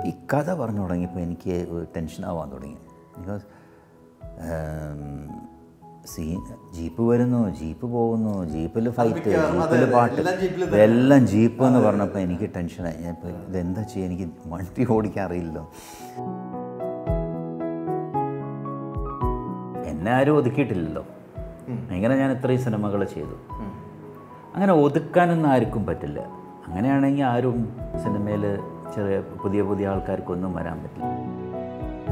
ഈ കഥ പറഞ്ഞു തുടങ്ങിയപ്പോൾ എനിക്ക് ടെൻഷൻ ആവാൻ തുടങ്ങി ബിക്കോസ് സീ ജീപ്പ് വരുന്നു ജീപ്പ് പോകുന്നു ജീപ്പിൽ ഫൈറ്റ് മിക്കവാറും അതെ, ജീപ്പിൽ അതെ. പാട്ട് എല്ലാം ജീപ്പിൽ എല്ലാം ജീപ്പ് എന്ന് പറഞ്ഞപ്പോൾ എനിക്ക് ടെൻഷനായി ഞാൻ ഇപ്പോൾ ഇതെന്താ ചെയ്യുക എനിക്ക് വണ്ടി ഓടിക്കാൻ അറിയില്ലല്ലോ എന്നെ ആരും ഒതുക്കിയിട്ടില്ലല്ലോ എങ്ങനെ ഞാൻ ഇത്രയും സിനിമകൾ ചെയ്തു അങ്ങനെ ഒതുക്കാനൊന്നും ആർക്കും പറ്റില്ല അങ്ങനെയാണെങ്കിൽ ആരും സിനിമയിൽ ചെറിയ പുതിയ പുതിയ ആൾക്കാർക്കൊന്നും വരാൻ പറ്റില്ല